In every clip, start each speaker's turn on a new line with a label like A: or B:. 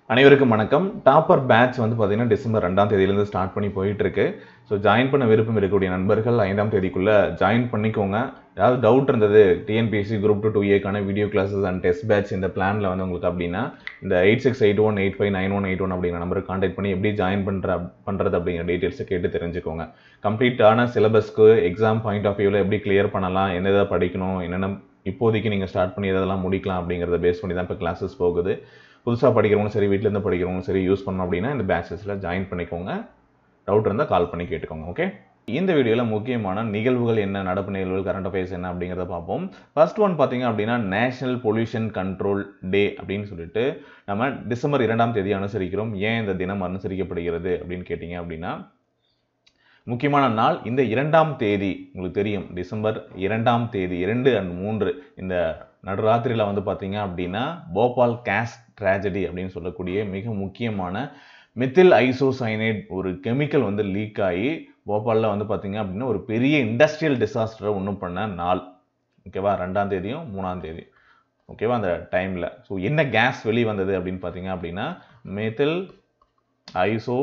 A: அனைவருக்கும் வணக்கம் topper batch வந்து பார்த்தீங்கன்னா டிசம்பர் ரெண்டாம் தேதியிலேருந்து ஸ்டார்ட் பண்ணி போயிட்டு இருக்கு ஸோ ஜாயின் பண்ண விருப்பம் இருக்கக்கூடிய நண்பர்கள் ஐந்தாம் தேதிக்குள்ள ஜாயின் பண்ணிக்கோங்க ஏதாவது டவுட் இருந்தது டிஎன்பிஎஸ்சி குரூப் டூ டூ ஏக்கான video classes and test batch இந்த பிளானில் வந்து உங்களுக்கு அப்படின்னா இந்த eight six eight one eight five nine one eight one அப்படிங்கிற நம்பருக்கு கான்டாக்ட் பண்ணி எப்படி ஜாயின் பண்ணுற பண்ணுறது அப்படிங்கிற டீட்டெயில்ஸை கேட்டு தெரிஞ்சுக்கோங்க கம்ப்ளீட்டான சிலபஸ்க்கு எக்ஸாம் பாயிண்ட் ஆஃப் வியூவில் எப்படி கிளியர் பண்ணலாம் என்னதை படிக்கணும் என்னென்ன இப்போதைக்கு நீங்கள் ஸ்டார்ட் பண்ணி எதெல்லாம் முடிக்கலாம் அப்படிங்கிறத பேஸ் பண்ணி தான் இப்போ கிளாஸஸ் போகுது புதுசாக படிக்கிறவங்களும் சரி வீட்டிலேருந்து படிக்கிறவங்களும் சரி யூஸ் பண்ணோம் அப்படின்னா இந்த பேட்சஸில் ஜாயின் பண்ணிக்கோங்க டவுட் இருந்தால் கால் பண்ணி கேட்டுக்கோங்க ஓகே இந்த வீடியோவில் முக்கியமான நிகழ்வுகள் என்ன நடப்பு நிகழ்வுகள் கரண்ட் அஃபேர்ஸ் என்ன அப்படிங்கிறத பார்ப்போம் ஃபர்ஸ்ட் ஒன் பார்த்தீங்க அப்படின்னா நேஷனல் பொல்யூஷன் கண்ட்ரோல் டே அப்படின்னு சொல்லிட்டு நம்ம டிசம்பர் இரண்டாம் தேதி அனுசரிக்கிறோம் ஏன் இந்த தினம் அனுசரிக்கப்படுகிறது அப்படின்னு கேட்டிங்க அப்படின்னா முக்கியமான நாள் இந்த இரண்டாம் தேதி உங்களுக்கு தெரியும் டிசம்பர் இரண்டாம் தேதி இரண்டு அண்ட் மூன்று இந்த நடுராத்திரியில் வந்து பார்த்தீங்க அப்படின்னா போபால் கேஸ் ட்ராஜடி அப்படின்னு சொல்லக்கூடிய மிக முக்கியமான மெத்தில் ஐசோசைனேட் ஒரு கெமிக்கல் வந்து லீக் ஆகி போபாலில் வந்து பார்த்தீங்க அப்படின்னா ஒரு பெரிய இண்டஸ்ட்ரியல் டிசாஸ்டரை ஒன்றும் பண்ண நாள் ஓகேவா ரெண்டாம் தேதியும் மூணாம் தேதி ஓகேவா அந்த டைமில் ஸோ என்ன கேஸ் வெளியே வந்தது அப்படின்னு பார்த்தீங்க அப்படின்னா மெத்தில் ஐசோ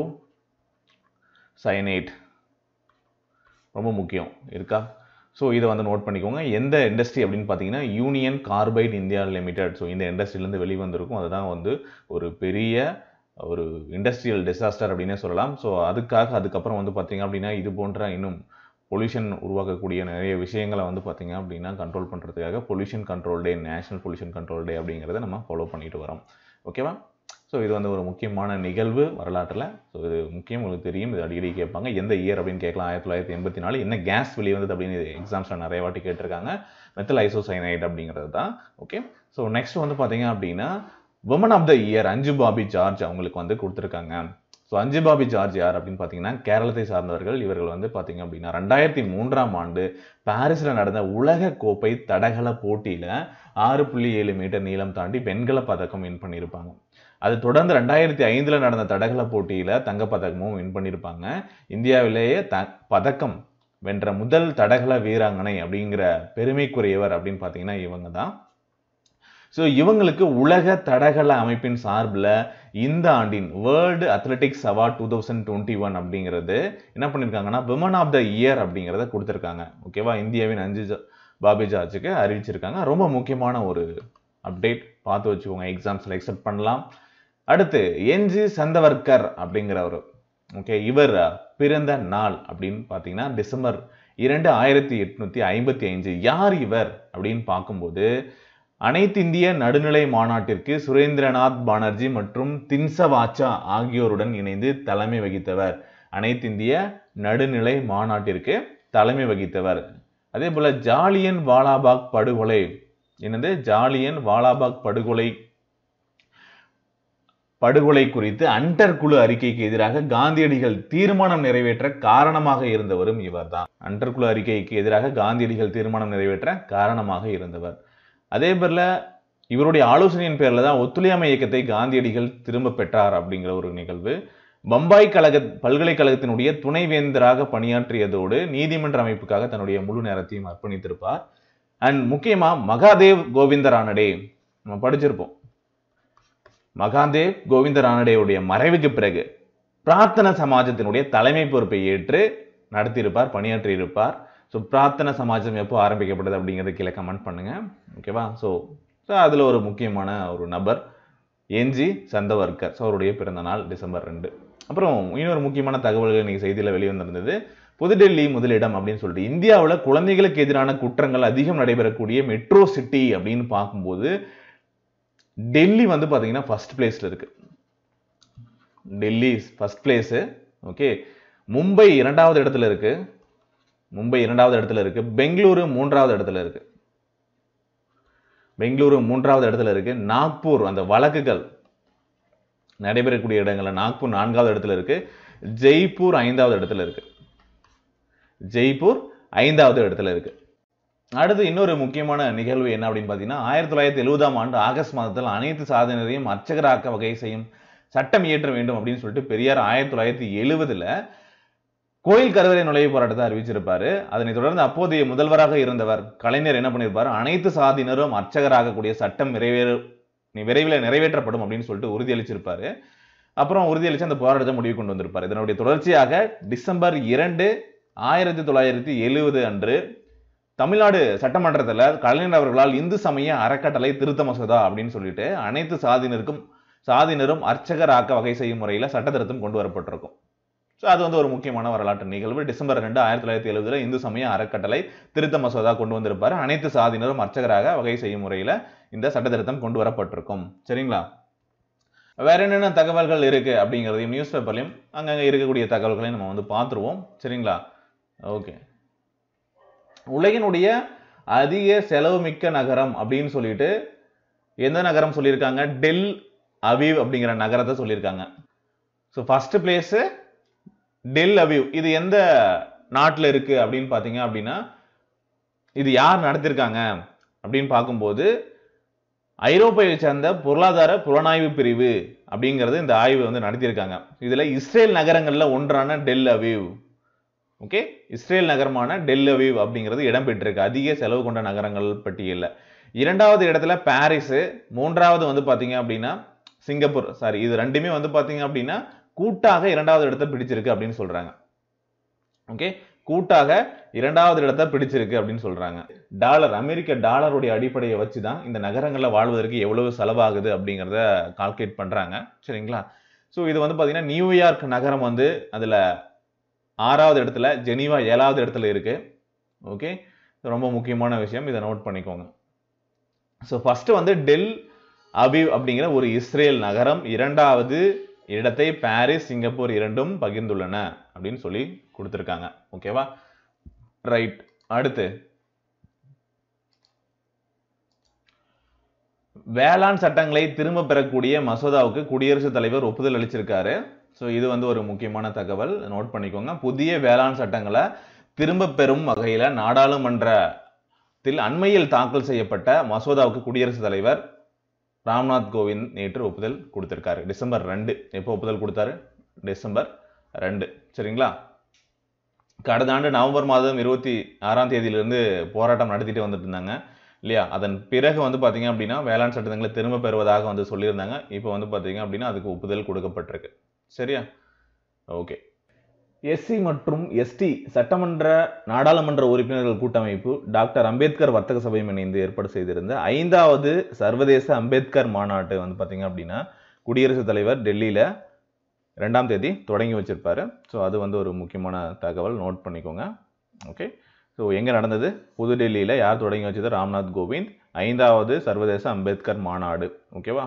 A: சைனேட் ரொம்ப முக்கியம் இருக்கா ஸோ இதை வந்து நோட் பண்ணிக்கோங்க எந்த இண்டஸ்ட்ரி அப்படின்னு பார்த்தீங்கன்னா Union Carbide India Limited so இந்த இண்டஸ்ட்ரியிலேருந்து வெளிவந்திருக்கும் அதுதான் வந்து ஒரு பெரிய ஒரு இண்டஸ்ட்ரியல் டிசாஸ்டர் அப்படின்னே சொல்லலாம் ஸோ அதுக்காக அதுக்கப்புறம் வந்து பார்த்தீங்க அப்படின்னா இது போன்ற இன்னும் பொல்யூஷன் உருவாக்கக்கூடிய நிறைய விஷயங்களை வந்து பார்த்தீங்க அப்படின்னா கண்ட்ரோல் பண்ணுறதுக்காக pollution control day national pollution control day அப்படிங்கிறத நம்ம ஃபாலோ பண்ணிட்டு வரோம் ஓகேவா ஸோ இது வந்து ஒரு முக்கியமான நிகழ்வு வரலாற்றில் ஸோ இது முக்கியம் உங்களுக்கு தெரியும் இது அடிக்கடி கேட்பாங்க எந்த இயர் அப்படின்னு கேட்கலாம் ஆயிரத்தி தொள்ளாயிரத்தி எண்பத்தி நாலு என்ன கேஸ் வெளியே வந்தது அப்படின்னு எக்ஸாம்ஸில் நிறைய வாட்டி கேட்டிருக்காங்க மெத்தல் ஐசோசைனைட் அப்படிங்கிறது தான் ஓகே ஸோ நெக்ஸ்ட் வந்து பார்த்தீங்க அப்படின்னா woman of the year Anju Bobby George அவங்களுக்கு வந்து கொடுத்துருக்காங்க ஸோ அஞ்சு பாபி ஜார்ஜ் யார் அப்படின்னு பார்த்தீங்கன்னா கேரளத்தை சார்ந்தவர்கள் இவர்கள் வந்து பார்த்தீங்க அப்படின்னா ரெண்டாயிரத்தி மூன்றாம் ஆண்டு பாரிஸில் நடந்த உலக கோப்பை தடகள போட்டியில் ஆறு புள்ளி ஏழு மீட்டர் நீளம் தாண்டி வெண்கல பதக்கம் வின் பண்ணியிருப்பாங்க அது தொடர்ந்து ரெண்டாயிரத்தி ஐந்தில் நடந்த தடகள போட்டியில் தங்கப்பதக்கமும் வின் பண்ணியிருப்பாங்க இந்தியாவிலேயே த பதக்கம் வென்ற முதல் தடகள வீராங்கனை அப்படிங்கிற பெருமைக்குரியவர் அப்படின்னு பார்த்தீங்கன்னா இவங்க தான் ஸோ இவங்களுக்கு உலக தடகள அமைப்பின் சார்பில் இந்த ஆண்டின் world athletics award two thousand twenty one அப்படிங்கிறது என்ன பண்ணியிருக்காங்கன்னா விமன் ஆஃப் த இயர் அப்படிங்கிறத கொடுத்துருக்காங்க ஓகேவா இந்தியாவின் அஞ்சு பாபி ஜார்ஜுக்கு அறிவிச்சிருக்காங்க ரொம்ப முக்கியமான ஒரு அப்டேட் பார்த்து வச்சுக்கோங்க எக்ஸாம்ஸில் எக்ஸப்ட் பண்ணலாம் அடுத்து என்ஜி சந்தவர்கர் அப்படிங்கிறவர் ஓகே இவர் பிறந்த நாள் அப்படின்னு பார்த்தீங்கன்னா டிசம்பர் இரண்டு ஆயிரத்தி எட்நூத்தி ஐம்பத்தி ஐந்து யார் இவர் அப்படின்னு பார்க்கும்போது அனைத்து இந்திய நடுநிலை மாநாட்டிற்கு சுரேந்திரநாத் பானர்ஜி மற்றும் தின்சவாச்சா ஆகியோருடன் இணைந்து தலைமை வகித்தவர் அனைத்து இந்திய நடுநிலை மாநாட்டிற்கு தலைமை வகித்தவர் அதே போல ஜாலியன் வாலாபாக் படுகொலை என்னது ஜாலியன் வாலாபாக் படுகொலை படுகொலை குறித்து அண்டர் குழு அறிக்கைக்கு எதிராக காந்தியடிகள் தீர்மானம் நிறைவேற்ற காரணமாக இருந்தவரும் இவர்தான் அண்டர் குழு அறிக்கைக்கு எதிராக காந்தியடிகள் தீர்மானம் நிறைவேற்ற காரணமாக இருந்தவர் அதே பேர்ல இவருடைய ஆலோசனையின் பேர்ல தான் ஒத்துழையாமை இயக்கத்தை காந்தியடிகள் திரும்ப பெற்றார் அப்படிங்கிற ஒரு நிகழ்வு பம்பாய் கழக பல்கலைக்கழகத்தினுடைய துணைவேந்தராக பணியாற்றியதோடு நீதிமன்ற அமைப்புக்காக தன்னுடைய முழு நேரத்தையும் அர்ப்பணித்திருப்பார் அண்ட் முக்கியமா மகாதேவ் கோவிந்த ரானடே நம்ம படிச்சிருப்போம் மகாதேவ் கோவிந்த ரானடேவுடைய மறைவுக்கு பிறகு பிரார்த்தன சமாஜத்தினுடைய தலைமை பொறுப்பை ஏற்று நடத்தியிருப்பார் பணியாற்றியிருப்பார் ஸோ பிரார்த்தன சமாஜம் எப்போ ஆரம்பிக்கப்பட்டது அப்படிங்கிறத கீழே கமெண்ட் பண்ணுங்க ஓகேவா ஸோ ஸோ அதில் ஒரு முக்கியமான ஒரு நபர் என்ஜி சந்தவர்கர் ஸோ அவருடைய பிறந்த நாள் டிசம்பர் ரெண்டு அப்புறம் இன்னொரு முக்கியமான தகவல்கள் இன்னைக்கு செய்தியில் வெளிவந்திருந்தது புதுடெல்லி முதலிடம் அப்படின்னு சொல்லிட்டு இந்தியாவில் குழந்தைகளுக்கு எதிரான குற்றங்கள் அதிகம் நடைபெறக்கூடிய மெட்ரோ சிட்டி அப்படின்னு பார்க்கும்போது டெல்லி வந்து பார்த்தீங்கன்னா ஃபர்ஸ்ட் பிளேஸில் இருக்கு Delhi first place okay Mumbai இரண்டாவது இடத்துல இருக்கு மும்பை இரண்டாவது இடத்துல இருக்கு பெங்களூரு மூன்றாவது இடத்துல இருக்கு பெங்களூரு மூன்றாவது இடத்துல இருக்கு நாக்பூர் அந்த வழக்குகள் நடைபெறக்கூடிய இடங்கள்ல நாக்பூர் நான்காவது இடத்துல இருக்கு ஜெய்ப்பூர் ஐந்தாவது இடத்துல இருக்கு ஜெய்ப்பூர் ஐந்தாவது இடத்துல இருக்கு அடுத்து இன்னொரு முக்கியமான நிகழ்வு என்ன அப்படின்னு பார்த்தீங்கன்னா ஆயிரத்தி தொள்ளாயிரத்தி எழுபதாம் ஆண்டு ஆகஸ்ட் மாதத்தில் அனைத்து சாதனையரையும் அர்ச்சகராக்க வகை செய்யும் சட்டம் இயற்ற வேண்டும் அப்படின்னு சொல்லிட்டு பெரியார் ஆயிரத்தி தொள்ளாயிரத்தி எழுபதுல கோயில் கருவறை நுழைவு போராட்டத்தை அறிவிச்சிருப்பாரு அதனைத் தொடர்ந்து அப்போதைய முதல்வராக இருந்தவர் கலைஞர் என்ன பண்ணியிருப்பாரு அனைத்து சாதியினரும் அர்ச்சகராகக்கூடிய சட்டம் நிறைவேற நீ விரைவில் நிறைவேற்றப்படும் அப்படின்னு சொல்லிட்டு உறுதியளிச்சிருப்பாரு அப்புறம் உறுதியளிச்சு அந்த போராட்டத்தை முடிவு கொண்டு வந்திருப்பார் இதனுடைய தொடர்ச்சியாக டிசம்பர் இரண்டு ஆயிரத்தி தொள்ளாயிரத்தி எழுவது அன்று தமிழ்நாடு சட்டமன்றத்தில் கலைஞர் அவர்களால் இந்து சமய அறக்கட்டளை திருத்த மசோதா அப்படின்னு சொல்லிட்டு அனைத்து சாதியினருக்கும் சாதியினரும் அர்ச்சகர் ஆக்க வகை செய்யும் முறையில் சட்ட திருத்தம் கொண்டு வரப்பட்டிருக்கும் ஸோ அது வந்து ஒரு முக்கியமான வரலாற்று நிகழ்வு டிசம்பர் ரெண்டு ஆயிரத்தி தொள்ளாயிரத்தி எழுபதுல இந்து சமய அறக்கட்டளை திருத்த மசோதா கொண்டு வந்திருப்பாரு அனைத்து சாதியினரும் அர்ச்சகராக வகை செய்யும் முறையில் இந்த சட்ட திருத்தம் கொண்டு வரப்பட்டிருக்கும் சரிங்களா வேற என்னென்ன தகவல்கள் இருக்கு அப்படிங்கிறதையும் நியூஸ் பேப்பர்லையும் அங்கங்கே இருக்கக்கூடிய தகவல்களையும் நம்ம வந்து பார்த்துருவோம் சரிங்களா ஓகே உலகினுடைய அதிக செலவு மிக்க நகரம் அப்படின்னு சொல்லிட்டு எந்த நகரம் சொல்லியிருக்காங்க டெல் அவீவ் அப்படிங்கிற நகரத்தை சொல்லியிருக்காங்க so first place Tel Aviv இது எந்த நாட்டில் இருக்கு அப்படின்னு பார்த்தீங்க அப்படின்னா இது யார் நடத்திருக்காங்க அப்படின்னு பார்க்கும்போது ஐரோப்பாவை சேர்ந்த பொருளாதார புலனாய்வு பிரிவு அப்படிங்கிறது இந்த ஆய்வு வந்து நடத்தியிருக்காங்க இதுல இஸ்ரேல் நகரங்கள்ல ஒன்றான டெல் அவீவ் ஓகே இஸ்ரேல் நகரமான டெல் அவீவ் அப்படிங்கிறது இடம்பெற்றிருக்கு அதிக செலவு கொண்ட நகரங்கள் பட்டியலில் இரண்டாவது இடத்துல பாரிஸ் மூன்றாவது வந்து பாத்தீங்க அப்படின்னா சிங்கப்பூர் சாரி இது ரெண்டுமே வந்து பாத்தீங்க அப்படின்னா கூட்டாக இரண்டாவது இடத்தை பிடிச்சிருக்கு அப்படின்னு சொல்றாங்க ஓகே கூட்டாக இரண்டாவது இடத்தை பிடிச்சிருக்கு அப்படின்னு சொல்றாங்க டாலர் அமெரிக்க டாலருடைய அடிப்படையை வச்சு தான் இந்த நகரங்களில் வாழ்வதற்கு எவ்வளவு செலவாகுது அப்படிங்கிறத கால்குலேட் பண்றாங்க சரிங்களா ஸோ இது வந்து பார்த்தீங்கன்னா நியூயார்க் நகரம் வந்து அதில் ஆறாவது இடத்துல ஜெனீவா ஏழாவது இடத்துல இருக்கு ஓகே ரொம்ப முக்கியமான விஷயம் இதை நோட் பண்ணிக்கோங்க ஸோ ஃபர்ஸ்ட் வந்து டெல் அபிவ் அப்படிங்கிற ஒரு இஸ்ரேல் நகரம் இரண்டாவது இடத்தை பாரிஸ் சிங்கப்பூர் இரண்டும் பகிர்ந்துள்ளன அப்படின்னு சொல்லி கொடுத்துருக்காங்க ஓகேவா ரைட் அடுத்து வேளாண் சட்டங்களை திரும்ப பெறக்கூடிய மசோதாவுக்கு குடியரசுத் தலைவர் ஒப்புதல் அளிச்சிருக்காரு ஸோ இது வந்து ஒரு முக்கியமான தகவல் நோட் பண்ணிக்கோங்க புதிய வேளாண் சட்டங்களை திரும்ப பெறும் வகையில் நாடாளுமன்றத்தில் அண்மையில் தாக்கல் செய்யப்பட்ட மசோதாவுக்கு குடியரசுத் தலைவர் ராம்நாத் கோவிந்த் நேற்று ஒப்புதல் கொடுத்திருக்காரு டிசம்பர் ரெண்டு எப்போ ஒப்புதல் கொடுத்தாரு டிசம்பர் ரெண்டு சரிங்களா கடந்த ஆண்டு நவம்பர் மாதம் இருபத்தி ஆறாம் தேதியிலிருந்து போராட்டம் நடத்திட்டு வந்துட்டு இருந்தாங்க இல்லையா அதன் பிறகு வந்து பார்த்தீங்க அப்படின்னா வேளாண் சட்டங்களை திரும்ப பெறுவதாக வந்து சொல்லியிருந்தாங்க இப்போ வந்து பார்த்தீங்க அப்படின்னா அதுக்கு ஒப்புதல் கொடுக்கப்பட்டிருக்கு சரியா ஓகே எஸ்சி மற்றும் எஸ்டி சட்டமன்ற நாடாளுமன்ற உறுப்பினர்கள் கூட்டமைப்பு டாக்டர் அம்பேத்கர் வர்த்தக சபையும் இணைந்து ஏற்பாடு செய்திருந்த ஐந்தாவது சர்வதேச அம்பேத்கர் மாநாட்டு வந்து பார்த்தீங்க அப்படின்னா குடியரசுத் தலைவர் டெல்லியில் ரெண்டாம் தேதி தொடங்கி வச்சிருப்பாரு ஸோ அது வந்து ஒரு முக்கியமான தகவல் நோட் பண்ணிக்கோங்க ஓகே ஸோ எங்கே நடந்தது புதுடெல்லியில் யார் தொடங்கி வச்சது ராம்நாத் கோவிந்த் ஐந்தாவது சர்வதேச அம்பேத்கர் மாநாடு ஓகேவா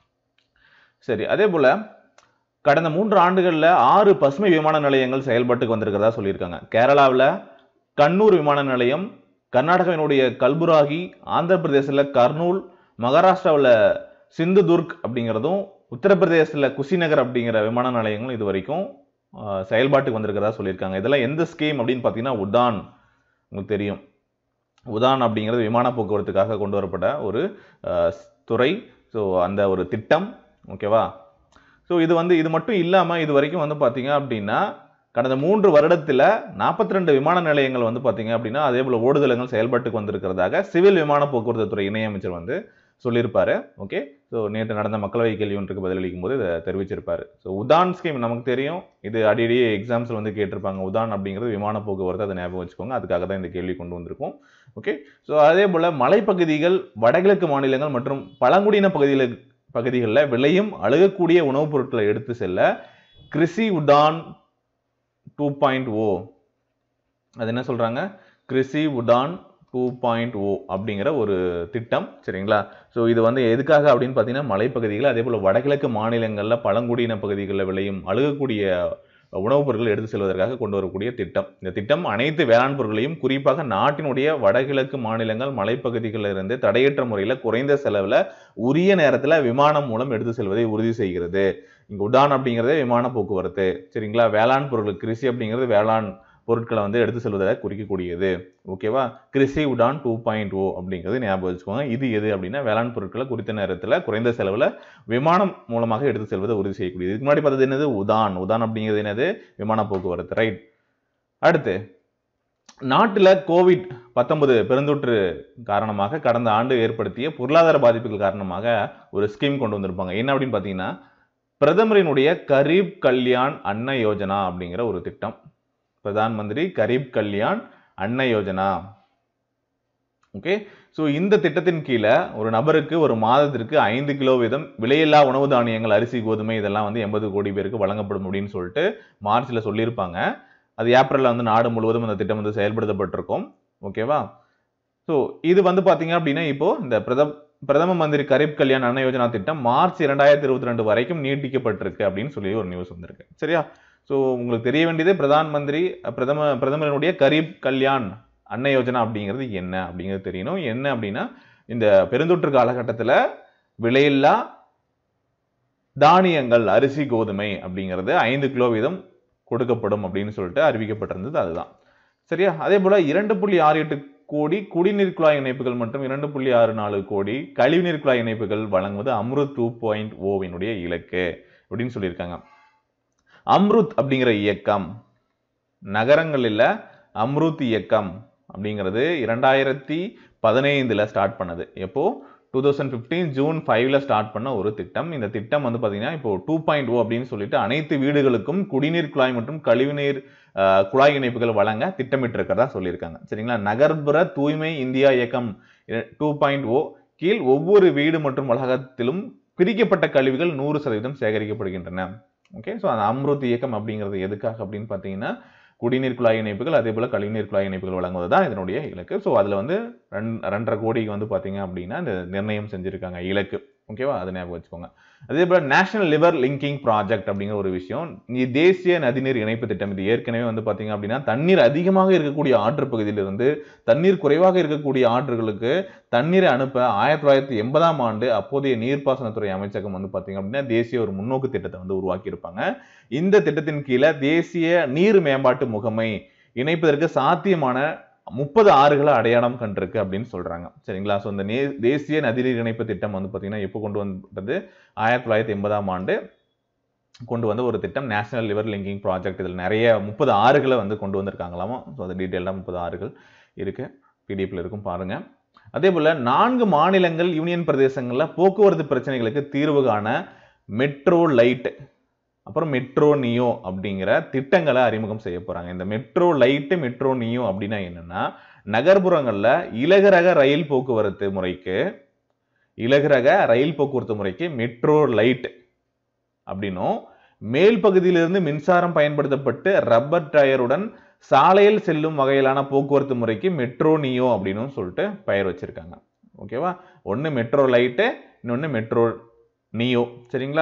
A: சரி அதே போல் கடந்த மூன்று ஆண்டுகளில் ஆறு பசுமை விமான நிலையங்கள் செயல்பாட்டுக்கு வந்திருக்கிறதா சொல்லியிருக்காங்க கேரளாவில் கண்ணூர் விமான நிலையம் கர்நாடகாவினுடைய கல்புராகி ஆந்திர பிரதேசத்தில் கர்னூல் மகாராஷ்டிராவில் சிந்துதுர்க் அப்படிங்கிறதும் உத்தரப்பிரதேசத்தில் குஷிநகர் அப்படிங்கிற விமான நிலையங்களும் இது வரைக்கும் ஆஹ், செயல்பாட்டுக்கு வந்திருக்கிறதா சொல்லியிருக்காங்க இதெல்லாம் எந்த ஸ்கீம் அப்படின்னு பார்த்தீங்கன்னா உடான் உங்களுக்கு தெரியும் உதான் அப்படிங்கிறது விமான போக்குவரத்துக்காக கொண்டு வரப்பட்ட ஒரு ஆஹ், துறை ஸோ அந்த ஒரு திட்டம் ஓகேவா ஸோ இது வந்து இது மட்டும் இல்லாமல் இது வரைக்கும் வந்து பார்த்தீங்க அப்படின்னா கடந்த மூன்று வருடத்தில் நாற்பத்தி ரெண்டு விமான நிலையங்கள் வந்து பார்த்தீங்க அப்படின்னா அதே போல் ஓடுதளங்கள் செயல்பாட்டுக்கு வந்திருக்கிறதாக சிவில் விமான போக்குவரத்து துறை இணையமைச்சர் வந்து சொல்லியிருப்பாரு ஓகே ஸோ நேற்று நடந்த மக்களவை கேள்வி ஒன்றுக்கு பதிலளிக்கும் போது இதை தெரிவிச்சிருப்பாரு ஸோ உதான் ஸ்கீம் நமக்கு தெரியும் இது அடிக்கடி எக்ஸாம்ஸில் வந்து கேட்டிருப்பாங்க உதான் அப்படிங்கிறது விமான போக்குவரத்து அதை ஞாபகம் வச்சுக்கோங்க அதுக்காக தான் இந்த கேள்வி கொண்டு வந்திருக்கோம் ஓகே ஸோ அதே போல் மலைப்பகுதிகள் வடகிழக்கு மாநிலங்கள் மற்றும் பழங்குடியின பகுதிகளுக்கு பகுதிகளில் விளையும் அழுகக்கூடிய உணவுப் பொருட்களை எடுத்து செல்ல Krishi Udan two point O அது என்ன சொல்றாங்க Krishi Udan two point O அப்படிங்கிற ஒரு திட்டம் சரிங்களா ஸோ இது வந்து எதுக்காக அப்படின்னு பார்த்தீங்கன்னா மலைப்பகுதிகள் அதே போல் வடகிழக்கு மாநிலங்களில் பழங்குடியின பகுதிகளில் விளையும் அழுகக்கூடிய உணவுப் பொருட்களை எடுத்து செல்வதற்காக கொண்டு வரக்கூடிய திட்டம் இந்த திட்டம் அனைத்து வேளாண் பொருட்களையும் குறிப்பாக நாட்டினுடைய வடகிழக்கு மாநிலங்கள் மலைப்பகுதிகளில் இருந்து தடையற்ற முறையில் குறைந்த செலவில் உரிய நேரத்தில் விமானம் மூலம் எடுத்து செல்வதை உறுதி செய்கிறது இங்க உடான் அப்படிங்கிறதே விமான போக்குவரத்து சரிங்களா வேளாண் பொருட்கள் கிருஷி அப்படிங்கிறது வேளாண் பொருட்களை வந்து எடுத்து செல்வதை குறிக்கக்கூடியது ஓகேவா Krishi Udan two point O அப்படிங்கிறது ஞாபகம் வச்சுக்கோங்க இது எது அப்படின்னா வேளாண் பொருட்களை குறித்த நேரத்தில் குறைந்த செலவில் விமானம் மூலமாக எடுத்து செல்வதை உறுதி செய்யக்கூடியது இதுக்கு முன்னாடி பார்த்தது என்னது உதான் உதான் அப்படிங்கிறது என்னது விமான போக்குவரத்து ரைட் அடுத்து நாட்டில் கோவிட் பத்தொன்பது பெருந்தொற்று காரணமாக கடந்த ஆண்டு ஏற்படுத்திய பொருளாதார பாதிப்புகள் காரணமாக ஒரு ஸ்கீம் கொண்டு வந்திருப்பாங்க என்ன அப்படின்னு பார்த்தீங்கன்னா பிரதமரினுடைய கரீப் கல்யாண் அன்ன யோஜனா அப்படிங்கிற ஒரு திட்டம் பிரதான் மந்திரி கரீப் கல்யாண் அன்ன யோஜனா ஓகே ஸோ இந்த திட்டத்தின் கீழே ஒரு நபருக்கு ஒரு மாதத்திற்கு ஐந்து கிலோ வீதம் விலையில்லா உணவு தானியங்கள் அரிசி கோதுமை இதெல்லாம் வந்து எண்பது கோடி பேருக்கு வழங்கப்படும் அப்படின்னு சொல்லிட்டு மார்ச்ல சொல்லியிருப்பாங்க அது ஏப்ரல்ல வந்து நாடு முழுவதும் அந்த திட்டம் வந்து செயல்படுத்தப்பட்டிருக்கும் ஓகேவா ஸோ இது வந்து பாத்தீங்க அப்படின்னா இப்போ இந்த பிரதம பிரதம மந்திரி கரீப் கல்யாண் அன்ன யோஜனா திட்டம் மார்ச் இரண்டாயிரத்தி இருபத்தி ரெண்டு வரைக்கும் நீட்டிக்கப்பட்டிருக்கு அப்படின்னு சொல்லி ஒரு நியூஸ் வந்திருக்கு சரியா ஸோ உங்களுக்கு தெரிய வேண்டியது பிரதான் மந்திரி பிரதம பிரதமரினுடைய கரீப் கல்யாண் அன்ன யோஜனா அப்படிங்கிறது என்ன அப்படிங்கிறது தெரியணும் என்ன அப்படின்னா இந்த பெருந்தொற்று காலகட்டத்தில் விலையில்லா தானியங்கள் அரிசி கோதுமை அப்படிங்கிறது ஐந்து கிலோ வீதம் கொடுக்கப்படும் அப்படின்னு சொல்லிட்டு அறிவிக்கப்பட்டிருந்தது அதுதான் சரியா அதே போல இரண்டு புள்ளி ஆறு எட்டு கோடி குடிநீர் குழாய் இணைப்புகள் மற்றும் இரண்டு புள்ளி ஆறு நாலு கோடி கழிவுநீர் குழாய் இணைப்புகள் வழங்குவது அம்ருத் டூ பாயிண்ட் ஓவினுடைய இலக்கு அப்படின்னு சொல்லியிருக்காங்க அம்ருத் அப்படிங்கிற இயக்கம் நகரங்களில் அம்ருத் இயக்கம் அப்படிங்கிறது இரண்டாயிரத்தி பதினைந்துல ஸ்டார்ட் பண்ணது எப்போ டூ தௌசண்ட் ஃபிஃப்டீன் ஜூன் ஃபைவ்ல ஸ்டார்ட் பண்ண ஒரு திட்டம் இந்த திட்டம் வந்து பார்த்தீங்கன்னா இப்போ டூ பாயிண்ட் ஓ அப்படின்னு சொல்லிட்டு அனைத்து வீடுகளுக்கும் குடிநீர் குழாய் மற்றும் கழிவுநீர் அஹ், குழாய் இணைப்புகள் வழங்க திட்டமிட்டு இருக்கிறதா சொல்லியிருக்காங்க சரிங்களா நகர்ப்புற தூய்மை இந்தியா இயக்கம் டூ பாயிண்ட் ஓ கீழ் ஒவ்வொரு வீடு மற்றும் வளாகத்திலும் பிரிக்கப்பட்ட கழிவுகள் நூறு சதவீதம் சேகரிக்கப்படுகின்றன ஓகே ஸோ அந்த அம்ருத் இயக்கம் அப்படிங்கிறது எதுக்காக அப்படின்னு பார்த்தீங்கன்னா குடிநீர் குழாய் இணைப்புகள் அதே போல கழிவுநீர் குழாய் இணைப்புகள் வழங்குவது தான் இதனுடைய இலக்கு ஸோ அதில் வந்து ரெண் ரெண்டரை கோடிக்கு வந்து பார்த்தீங்க அப்படின்னா இந்த நிர்ணயம் செஞ்சிருக்காங்க இலக்கு ஓகேவா அதை ஞாபகம் வச்சுக்கோங்க அதே போல நேஷனல் லிவர் லிங்கிங் ப்ராஜெக்ட் அப்படிங்கிற ஒரு விஷயம் இது தேசிய நதிநீர் இணைப்பு திட்டம் இது ஏற்கனவே வந்து பார்த்தீங்க அப்படின்னா தண்ணீர் அதிகமாக இருக்கக்கூடிய ஆற்று பகுதியிலிருந்து தண்ணீர் குறைவாக இருக்கக்கூடிய ஆற்றுகளுக்கு தண்ணீரை அனுப்ப ஆயிரத்தி தொள்ளாயிரத்தி எண்பதாம் ஆண்டு அப்போதைய நீர்ப்பாசனத்துறை அமைச்சகம் வந்து பார்த்தீங்க அப்படின்னா தேசிய ஒரு முன்னோக்கு திட்டத்தை வந்து உருவாக்கியிருப்பாங்க இந்த திட்டத்தின் கீழே தேசிய நீர் மேம்பாட்டு முகமை இணைப்பதற்கு சாத்தியமான முப்பது ஆறுகளை அடையாளம் கண்டிருக்கு அப்படின்னு சொல்றாங்க சரிங்களா ஸோ இந்த நே தேசிய நதிநீர் இணைப்பு திட்டம் வந்து பார்த்தீங்கன்னா எப்போ கொண்டு வந்தது ஆயிரத்தி தொள்ளாயிரத்தி எண்பதாம் ஆண்டு கொண்டு வந்த ஒரு திட்டம் நேஷனல் லிவர் லிங்கிங் ப்ராஜெக்ட் இதில் நிறைய முப்பது ஆறுகளை வந்து கொண்டு வந்திருக்காங்களாமா ஸோ அது டீட்டெயிலாக முப்பது ஆறுகள் இருக்கு பிடிஎஃப்ல இருக்கும் பாருங்க அதே போல நான்கு மாநிலங்கள் யூனியன் பிரதேசங்களில் போக்குவரத்து பிரச்சனைகளுக்கு தீர்வு காண மெட்ரோ லைட் அப்புறம் மெட்ரோ நியோ அப்படிங்கிற திட்டங்களை அறிமுகம் செய்ய போறாங்க இந்த மெட்ரோ லைட்டு மெட்ரோ நியோ அப்படின்னா என்னன்னா நகர்ப்புறங்கள்ல இலகுரக ரயில் போக்குவரத்து முறைக்கு இலகுரக ரயில் போக்குவரத்து முறைக்கு மெட்ரோ லைட் அப்படின்னும் மேல் பகுதியிலிருந்து மின்சாரம் பயன்படுத்தப்பட்டு ரப்பர் டயருடன் சாலையில் செல்லும் வகையிலான போக்குவரத்து முறைக்கு மெட்ரோ நியோ அப்படின்னு சொல்லிட்டு பெயர் வச்சிருக்காங்க ஓகேவா ஒன்று மெட்ரோ லைட்டு இன்னொன்று மெட்ரோ நியோ சரிங்களா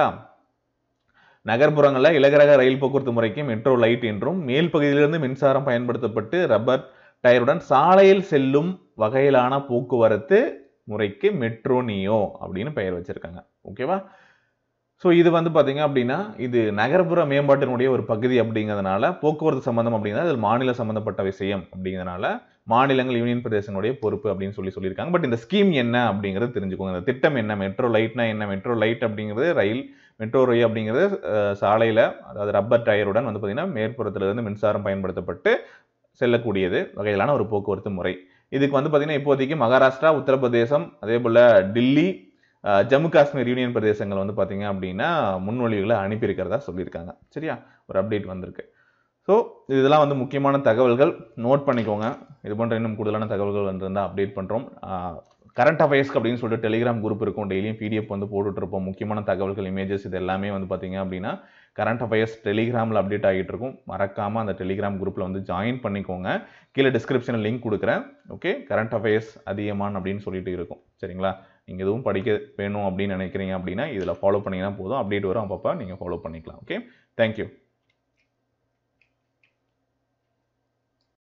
A: நகர்ப்புறங்களில் இலகுரக ரயில் போக்குவரத்து முறைக்கு மெட்ரோ லைட் என்றும் மேல் பகுதியிலிருந்து மின்சாரம் பயன்படுத்தப்பட்டு ரப்பர் டயருடன் சாலையில் செல்லும் வகையிலான போக்குவரத்து முறைக்கு மெட்ரோ நியோ அப்படின்னு பெயர் வச்சிருக்காங்க ஓகேவா ஸோ இது வந்து பார்த்தீங்க அப்படின்னா இது நகர்ப்புற மேம்பாட்டினுடைய ஒரு பகுதி அப்படிங்கிறதுனால போக்குவரத்து சம்பந்தம் அப்படிங்கிறது அது மாநில சம்பந்தப்பட்ட விஷயம் அப்படிங்கிறதுனால மாநிலங்கள் யூனியன் பிரதேசங்களுடைய பொறுப்பு அப்படின்னு சொல்லி சொல்லியிருக்காங்க பட் இந்த ஸ்கீம் என்ன அப்படிங்கிறது தெரிஞ்சுக்கோங்க இந்த திட்டம் என்ன மெட்ரோ லைட்னா என்ன மெட்ரோ லைட் அப்படிங்கிறது ரயில் மெட்ரோ ரயில் அப்படிங்கிறது அஹ், சாலையில அதாவது ரப்பர் டயருடன் வந்து பார்த்தீங்கன்னா மேற்புறத்துல இருந்து மின்சாரம் பயன்படுத்தப்பட்டு செல்லக்கூடியது வகையிலான ஒரு போக்குவரத்து முறை இதுக்கு வந்து பார்த்தீங்கன்னா இப்போதைக்கு மகாராஷ்டிரா உத்தரப்பிரதேசம் அதே போல டில்லி அஹ், ஜம்மு காஷ்மீர் யூனியன் பிரதேசங்கள் வந்து பார்த்தீங்க அப்படின்னா முன்மொழிவுகளை அனுப்பியிருக்கிறதா சொல்லியிருக்காங்க சரியா ஒரு அப்டேட் வந்திருக்கு ஸோ இதெல்லாம் வந்து முக்கியமான தகவல்கள் நோட் பண்ணிக்கோங்க இது போன்ற இன்னும் கூடுதலான தகவல்கள் வந்திருந்தால் அப்டேட் பண்ணுறோம் கரண்ட் அஃபேர்ஸ்க்கு அப்படின்னு சொல்லிட்டு டெலிகிராம் குரூப் இருக்கும் டெய்லியும் பிடிஎஃப் வந்து போட்டுட்டு இருப்போம் முக்கியமான தகவல்கள் இமேஜஸ் இது எல்லாமே வந்து பார்த்தீங்க அப்படின்னா கரண்ட் அஃபேர்ஸ் டெலிகிராமில் அப்டேட் ஆகிட்டு இருக்கும் மறக்காமல் அந்த டெலிகிராம் குரூப்பில் வந்து ஜாயின் பண்ணிக்கோங்க கீழே டிஸ்கிரிப்ஷனில் லிங்க் கொடுக்குறேன் ஓகே கரண்ட் அஃபேர்ஸ் அதிகமான் அப்படின்னு சொல்லிட்டு இருக்கும் சரிங்களா நீங்கள் எதுவும் படிக்க வேணும் அப்படின்னு நினைக்கிறீங்க அப்படின்னா இதில் ஃபாலோ பண்ணீங்கன்னா போதும் அப்டேட் வரும் அப்பப்போ நீங்கள் ஃபாலோ பண்ணிக்கலாம் ஓகே தேங்க்யூ